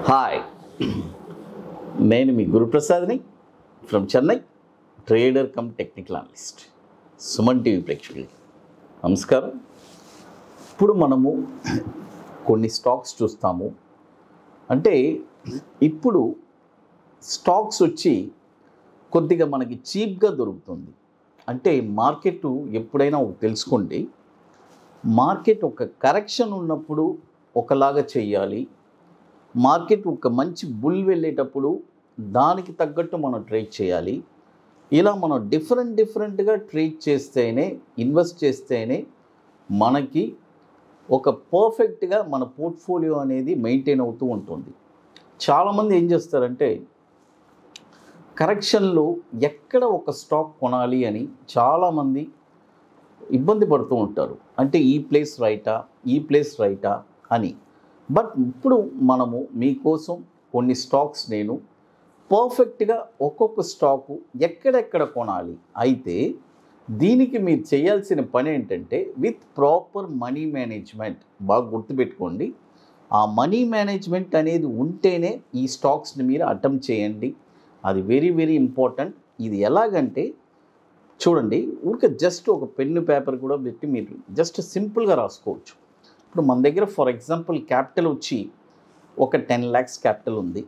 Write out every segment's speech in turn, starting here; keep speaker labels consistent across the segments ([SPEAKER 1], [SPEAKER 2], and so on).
[SPEAKER 1] hi నేను మీ గురుప్రసాద్ని from Chennai trader cum technical analyst Suman TV ప్రేక్షకులకి నమస్కారం ఇప్పుడు మనము కొన్ని స్టాక్స్ చూస్తాము అంటే ఇప్పుడు స్టాక్స్ వచ్చి కొద్దిగా మనకి చీప్గా దొరుకుతుంది అంటే మార్కెట్ ఎప్పుడైనా ఒకటి తెలుసుకోండి మార్కెట్ ఒక కరెక్షన్ ఉన్నప్పుడు ఒకలాగా చెయ్యాలి మార్కెట్ ఒక మంచి బుల్ వెళ్ళేటప్పుడు దానికి తగ్గట్టు మనం ట్రేడ్ చేయాలి ఇలా మనం డిఫరెంట్ డిఫరెంట్గా ట్రేడ్ చేస్తేనే ఇన్వెస్ట్ చేస్తేనే మనకి ఒక పర్ఫెక్ట్గా మన పోర్ట్ఫోలియో అనేది మెయింటైన్ అవుతూ ఉంటుంది చాలామంది ఏం చేస్తారంటే కరెక్షన్లో ఎక్కడ ఒక స్టాక్ కొనాలి అని చాలామంది ఇబ్బంది పడుతూ ఉంటారు అంటే ఈ ప్లేస్ రైటా ఈ ప్లేస్ రైటా అని బట్ ఇప్పుడు మనము మీకోసం కొన్ని స్టాక్స్ నేను పర్ఫెక్ట్గా ఒక్కొక్క స్టాకు ఎక్కడెక్కడ కొనాలి అయితే దీనికి మీరు చేయాల్సిన పని ఏంటంటే విత్ ప్రాపర్ మనీ మేనేజ్మెంట్ బాగా గుర్తుపెట్టుకోండి ఆ మనీ మేనేజ్మెంట్ అనేది ఉంటేనే ఈ స్టాక్స్ని మీరు అటెంప్ట్ చేయండి అది వెరీ వెరీ ఇంపార్టెంట్ ఇది ఎలాగంటే చూడండి ఊరికే జస్ట్ ఒక పెన్ను పేపర్ కూడా పెట్టి మీరు జస్ట్ సింపుల్గా రాసుకోవచ్చు ఇప్పుడు మన దగ్గర ఫర్ ఎగ్జాంపుల్ క్యాపిటల్ వచ్చి ఒక టెన్ ల్యాక్స్ క్యాపిటల్ ఉంది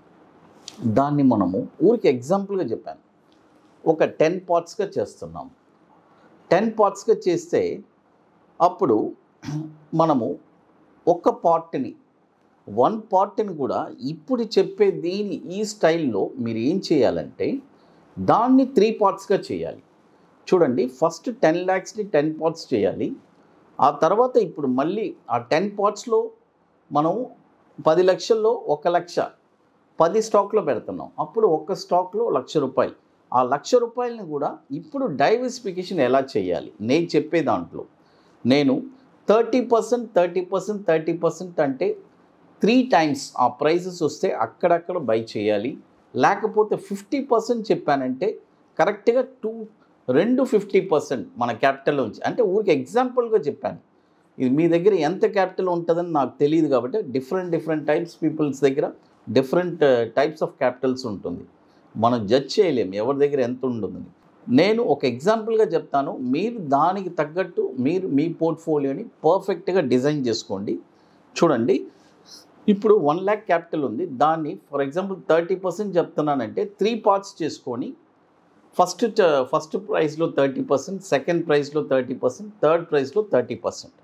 [SPEAKER 1] దాన్ని మనము ఊరికి ఎగ్జాంపుల్గా చెప్పాను ఒక టెన్ పార్ట్స్గా చేస్తున్నాం టెన్ పార్ట్స్గా చేస్తే అప్పుడు మనము ఒక పార్ట్ని వన్ పార్ట్ని కూడా ఇప్పుడు చెప్పే దీని ఈ స్టైల్లో మీరు ఏం చేయాలంటే దాన్ని త్రీ పార్ట్స్గా చేయాలి చూడండి ఫస్ట్ టెన్ ల్యాక్స్ని టెన్ పార్ట్స్ చేయాలి ఆ తర్వాత ఇప్పుడు మళ్ళీ ఆ టెన్ పార్ట్స్లో మనం పది లక్షల్లో ఒక లక్ష పది స్టాక్లో పెడుతున్నాం అప్పుడు ఒక్క స్టాక్లో లక్ష రూపాయలు ఆ లక్ష రూపాయలని కూడా ఇప్పుడు డైవర్సిఫికేషన్ ఎలా చేయాలి నేను చెప్పే దాంట్లో నేను thirty percent thirty percent thirty percent అంటే త్రీ టైమ్స్ ఆ ప్రైజెస్ వస్తే అక్కడక్కడ బై చేయాలి లేకపోతే ఫిఫ్టీ పర్సెంట్ చెప్పానంటే కరెక్ట్గా టూ రెండు ఫిఫ్టీ పర్సెంట్ మన క్యాపిటల్ నుంచి అంటే ఊరికి ఎగ్జాంపుల్గా చెప్పాను ఇది మీ దగ్గర ఎంత క్యాపిటల్ ఉంటుందని నాకు తెలియదు కాబట్టి డిఫరెంట్ డిఫరెంట్ టైప్స్ పీపుల్స్ దగ్గర డిఫరెంట్ టైప్స్ ఆఫ్ క్యాపిటల్స్ ఉంటుంది మనం జడ్జ్ చేయలేము ఎవరి దగ్గర ఎంత ఉంటుందని నేను ఒక ఎగ్జాంపుల్గా చెప్తాను మీరు దానికి తగ్గట్టు మీరు మీ పోర్ట్ఫోలియోని పర్ఫెక్ట్గా డిజైన్ చేసుకోండి చూడండి ఇప్పుడు వన్ ల్యాక్ క్యాపిటల్ ఉంది దాన్ని ఫర్ ఎగ్జాంపుల్ థర్టీ పర్సెంట్ చెప్తున్నానంటే త్రీ పార్ట్స్ చేసుకొని ఫస్ట్ ఫస్ట్ ప్రైస్లో థర్టీ పర్సెంట్ సెకండ్ ప్రైస్లో థర్టీ పర్సెంట్ థర్డ్ ప్రైస్లో థర్టీ పర్సెంట్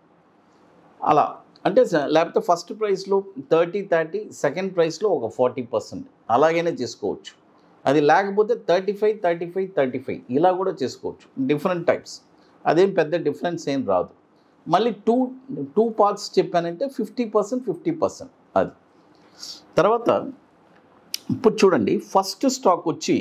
[SPEAKER 1] అలా అంటే స- లేకపోతే ఫస్ట్ ప్రైస్లో థర్టీ థర్టీ సెకండ్ ప్రైస్లో ఒక ఫార్టీ పర్సెంట్ అలాగైనా చేసుకోవచ్చు అది లేకపోతే thirty five thirty five thirty five ఇలా కూడా చేసుకోవచ్చు డిఫరెంట్ టైప్స్ అదేం పెద్ద డిఫరెన్స్ ఏం రాదు మళ్ళీ టూ టూ పార్ట్స్ చెప్పానంటే ఫిఫ్టీ పర్సెంట్ ఫిఫ్టీ పర్సెంట్ అది తర్వాత ఇప్పుడు చూడండి ఫస్ట్ స్టాక్ వచ్చి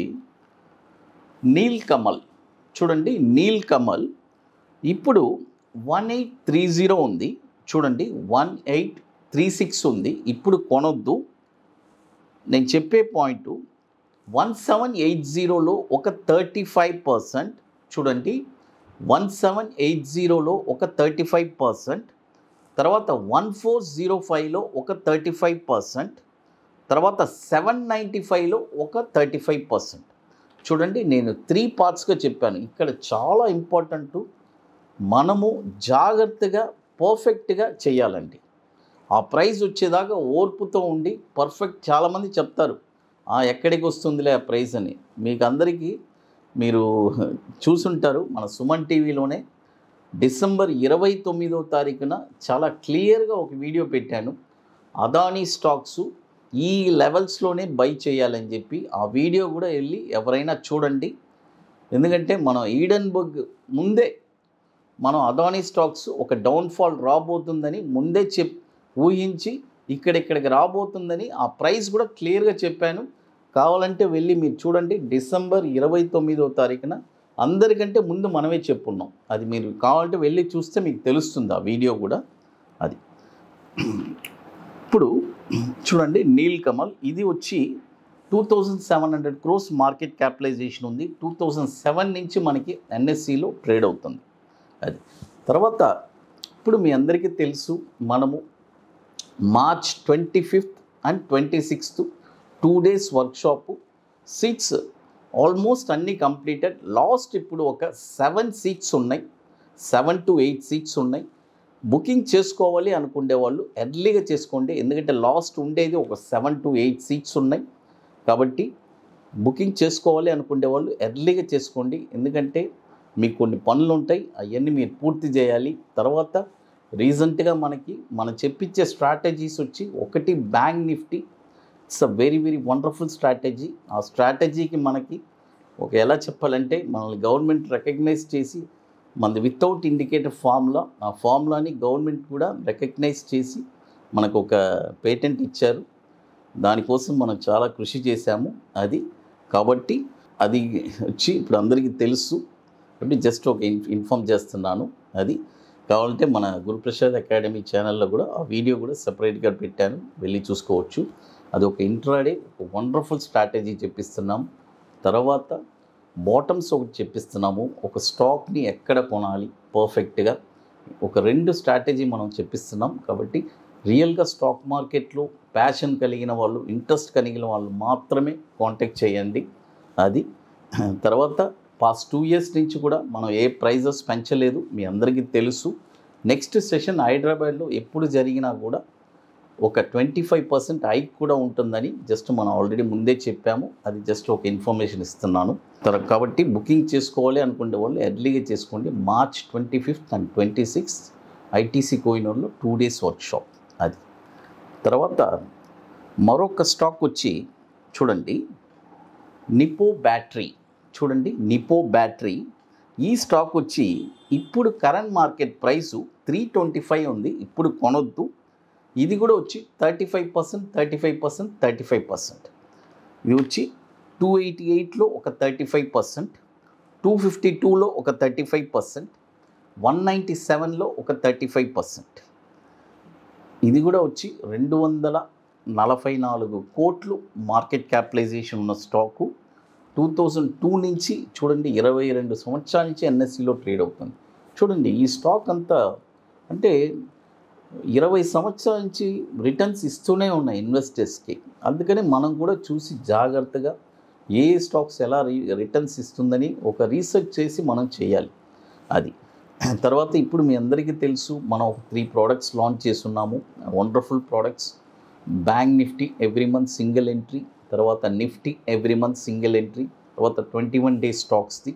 [SPEAKER 1] నీల్ కమల్ చూడండి నీల్ కమల్ ఇప్పుడు వన్ ఎయిట్ త్రీ జీరో ఉంది చూడండి వన్ ఎయిట్ త్రీ సిక్స్ ఉంది ఇప్పుడు కొనొద్దు నేను చెప్పే పాయింట్ వన్ సెవెన్ ఎయిట్ జీరోలో ఒక థర్టీ ఫైవ్ పర్సెంట్ చూడండి వన్ సెవెన్ ఎయిట్ జీరోలో ఒక థర్టీ ఫైవ్ పర్సెంట్ తర్వాత వన్ ఫోర్ జీరో ఫైవ్లో ఒక థర్టీ ఫైవ్ పర్సెంట్ తర్వాత సెవెన్ నైంటీ ఫైవ్లో ఒక థర్టీ ఫైవ్ పర్సెంట్ చూడండి నేను త్రీ పార్ట్స్గా చెప్పాను ఇక్కడ చాలా ఇంపార్టెంట్ మనము జాగ్రత్తగా పర్ఫెక్ట్గా చేయాలండి ఆ ప్రైస్ వచ్చేదాకా ఓర్పుతో ఉండి పర్ఫెక్ట్ చాలామంది చెప్తారు "ఆ, ఎక్కడికి వస్తుందిలే ఆ ప్రైస్ అని మీకు అందరికీ మీరు చూసుంటారు మన సుమన్ టీవీలోనే డిసెంబర్ ఇరవై తొమ్మిదో తారీఖున చాలా క్లియర్గా ఒక వీడియో పెట్టాను అదానీ స్టాక్స్ ఈ లెవెల్స్లోనే బై చేయాలని చెప్పి ఆ వీడియో కూడా వెళ్ళి ఎవరైనా చూడండి ఎందుకంటే మనం ఈడన్బర్గ్ ముందే మనం అదానీ స్టాక్స్ ఒక డౌన్ఫాల్ రాబోతుందని ముందే చెప్ ఊహించి ఇక్కడిక్కడికి రాబోతుందని ఆ ప్రైస్ కూడా క్లియర్గా చెప్పాను కావాలంటే వెళ్ళి మీరు చూడండి డిసెంబర్ ఇరవై తొమ్మిదో తారీఖున అందరికంటే ముందు మనమే చెప్పున్నాం అది మీరు కావాలంటే వెళ్ళి చూస్తే మీకు తెలుస్తుంది ఆ వీడియో కూడా అది ఇప్పుడు చూడండి నీల్ కమల్ ఇది వచ్చి two thousand seven hundred crores market capitalisation ఉంది టూ థౌజండ్ సెవెన్ నుంచి మనకి ఎన్ఎస్సిలో ట్రేడ్ అవుతుంది అది తర్వాత ఇప్పుడు మీ అందరికీ తెలుసు మనము March twenty fifth and twenty sixth two days workshop seats almost అన్నీ కంప్లీటెడ్ లాస్ట్ ఇప్పుడు ఒక సెవెన్ సీట్స్ ఉన్నాయి సెవెన్ టు ఎయిట్ సీట్స్ ఉన్నాయి బుకింగ్ చేసుకోవాలి అనుకునే వాళ్ళు ఎర్లీగా చేసుకోండి ఎందుకంటే లాస్ట్ ఉండేది ఒక సెవెన్ టు ఎయిట్ సీట్స్ ఉన్నాయి కాబట్టి బుకింగ్ చేసుకోవాలి అనుకునే వాళ్ళు ఎర్లీగా చేసుకోండి ఎందుకంటే మీకు కొన్ని పనులు ఉంటాయి అవన్నీ మీరు పూర్తి చేయాలి తర్వాత రీసెంట్గా మనకి మనం చెప్పించే స్ట్రాటజీస్ వచ్చి ఒకటి bank nifty it's a very very wonderful strategy ఆ స్ట్రాటజీకి మనకి ఒక ఎలా చెప్పాలంటే మనల్ని గవర్నమెంట్ రికగ్నైజ్ చేసి మనది వితౌట్ ఇండికేటర్ ఫార్ములా ఆ ఫార్ములాని గవర్నమెంట్ కూడా రికగ్నైజ్ చేసి మనకు ఒక పేటెంట్ ఇచ్చారు దానికోసం మనం చాలా కృషి చేశాము అది కాబట్టి అది వచ్చి ఇప్పుడు అందరికీ తెలుసు కాబట్టి జస్ట్ ఒక ఇన్ ఇన్ఫామ్ చేస్తున్నాను అది కావాలంటే మన గురుప్రసాద్ అకాడమీ ఛానల్లో కూడా ఆ వీడియో కూడా సపరేట్గా పెట్టాను వెళ్ళి చూసుకోవచ్చు అది ఒక ఇంట్రాడే ఒక వండర్ఫుల్ స్ట్రాటజీ చెప్పిస్తున్నాం తర్వాత బాటమ్స్ ఒకటి చెప్పిస్తున్నాము ఒక స్టాక్ని ఎక్కడ కొనాలి పర్ఫెక్ట్గా ఒక రెండు స్ట్రాటజీ మనం చెప్పిస్తున్నాం కాబట్టి రియల్గా స్టాక్ మార్కెట్లో ప్యాషన్ కలిగిన వాళ్ళు ఇంట్రెస్ట్ కలిగిన వాళ్ళు మాత్రమే కాంటాక్ట్ చేయండి అది తర్వాత పాస్ట్ టూ ఇయర్స్ నుంచి కూడా మనం ఏ ప్రైజెస్ పెంచలేదు మీ అందరికీ తెలుసు నెక్స్ట్ సెషన్ హైదరాబాద్లో ఎప్పుడు జరిగినా కూడా ఒక ట్వంటీ ఫైవ్ పర్సెంట్ హైక్ కూడా ఉంటుందని జస్ట్ మనం ఆల్రెడీ ముందే చెప్పాము అది జస్ట్ ఒక ఇన్ఫర్మేషన్ ఇస్తున్నాను తర- కాబట్టి బుకింగ్ చేసుకోవాలి అనుకునే వాళ్ళు ఎర్లీగా చేసుకోండి March twenty fifth and twenty sixth ITC కోయినూరులో టూ డేస్ వర్క్షాప్ అది తర్వాత మరొక స్టాక్ వచ్చి చూడండి నిపో బ్యాటరీ చూడండి నిపో బ్యాటరీ ఈ స్టాక్ వచ్చి ఇప్పుడు current market price three twenty five ఉంది ఇప్పుడు కొనొద్దు ఇది కూడా వచ్చి thirty five percent thirty five percent thirty five percent ఇది వచ్చి టూ ఎయిటీ ఎయిట్లో ఒక thirty five percent two fifty టూలో ఒక thirty five percent one ninety సెవెన్లో ఒక థర్టీ ఫైవ్ పర్సెంట్ ఇది కూడా వచ్చి రెండు వందల నలభై నాలుగు కోట్లు మార్కెట్ క్యాపిటలైజేషన్ ఉన్న స్టాకు టూ థౌజండ్ టూ నుంచి చూడండి ఇరవై రెండు సంవత్సరాల నుంచి ఎన్ఎస్సిలో ట్రేడ్ అవుతుంది చూడండి ఈ స్టాక్ అంతా అంటే ఇరవై సంవత్సరాల నుంచి రిటర్న్స్ ఇస్తూనే ఉన్నాయి ఇన్వెస్టర్స్కి అందుకని మనం కూడా చూసి జాగ్రత్తగా ఏ స్టాక్స్ ఎలా రి రిటర్న్స్ ఇస్తుందని ఒక రీసెర్చ్ చేసి మనం చేయాలి అది తర్వాత ఇప్పుడు మీ అందరికీ తెలుసు మనం ఒక త్రీ ప్రోడక్ట్స్ లాంచ్ చేస్తున్నాము wonderful products bank nifty every month single entry తర్వాత nifty every month single entry తర్వాత ట్వంటీ వన్ డే స్టాక్స్ది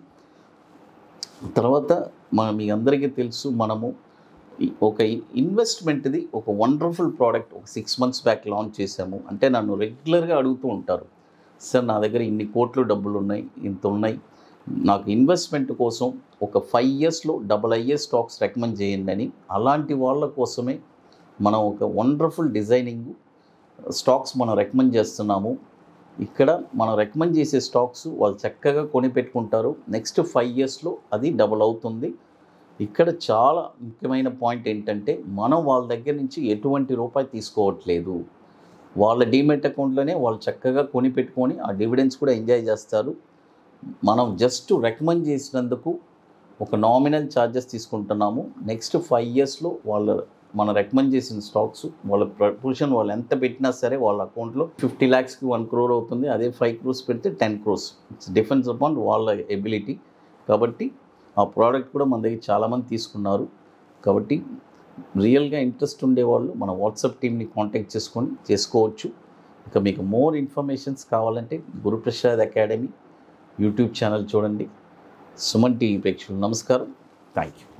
[SPEAKER 1] తర్వాత మన మీ అందరికీ తెలుసు మనము ఈ ఒక ఇన్వెస్ట్మెంట్ది ఒక వండర్ఫుల్ ప్రోడక్ట్ ఒక సిక్స్ మంత్స్ బ్యాక్ లాంచ్ చేశాము అంటే నన్ను రెగ్యులర్గా అడుగుతూ ఉంటారు సార్ నా దగ్గర ఇన్ని కోట్లు డబ్బులు ఉన్నాయి ఇంత ఉన్నాయి నాకు ఇన్వెస్ట్మెంట్ కోసం ఒక ఫైవ్ ఇయర్స్లో డబల్ ఐఏ స్టాక్స్ రికమెండ్ చేయండి అని అలాంటి వాళ్ళ కోసమే మనం ఒక వండర్ఫుల్ డిజైనింగ్ స్టాక్స్ మనం రికమెండ్ చేస్తున్నాము ఇక్కడ మనం రికమెండ్ చేసే స్టాక్స్ వాళ్ళు చక్కగా కొని పెట్టుకుంటారు నెక్స్ట్ ఫైవ్ ఇయర్స్లో అది డబుల్ అవుతుంది ఇక్కడ చాలా ముఖ్యమైన పాయింట్ ఏంటంటే మనం వాళ్ళ దగ్గర నుంచి ఎటువంటి రూపాయి తీసుకోవట్లేదు వాళ్ళ డీమెట్ అకౌంట్లోనే వాళ్ళు చక్కగా కొని పెట్టుకొని ఆ డివిడెన్స్ కూడా ఎంజాయ్ చేస్తారు మనం జస్ట్ రికమెండ్ చేసినందుకు ఒక నామినల్ ఛార్జెస్ తీసుకుంటున్నాము నెక్స్ట్ ఫైవ్ ఇయర్స్లో వాళ్ళ మనం రికమెండ్ చేసిన స్టాక్స్ వాళ్ళ ప్రపోర్షన్ వాళ్ళు ఎంత పెట్టినా సరే వాళ్ళ అకౌంట్లో ఫిఫ్టీ ల్యాక్స్కి వన్ క్రోర్ అవుతుంది అదే ఫైవ్ క్రోర్స్ పెడితే ten crores it's defence upon వాళ్ళ ఎబిలిటీ కాబట్టి ఆ ప్రోడక్ట్ కూడా మన దగ్గర చాలామంది తీసుకున్నారు కాబట్టి రియల్గా ఇంట్రెస్ట్ ఉండేవాళ్ళు మన వాట్సాప్ టీమ్ని కాంటాక్ట్ చేసుకొని చేసుకోవచ్చు ఇక మీకు మోర్ ఇన్ఫర్మేషన్స్ కావాలంటే గురుప్రసాద్ అకాడమీ యూట్యూబ్ ఛానల్ చూడండి సుమన్ టీవీ ప్రేక్షకులు నమస్కారం థ్యాంక్ యూ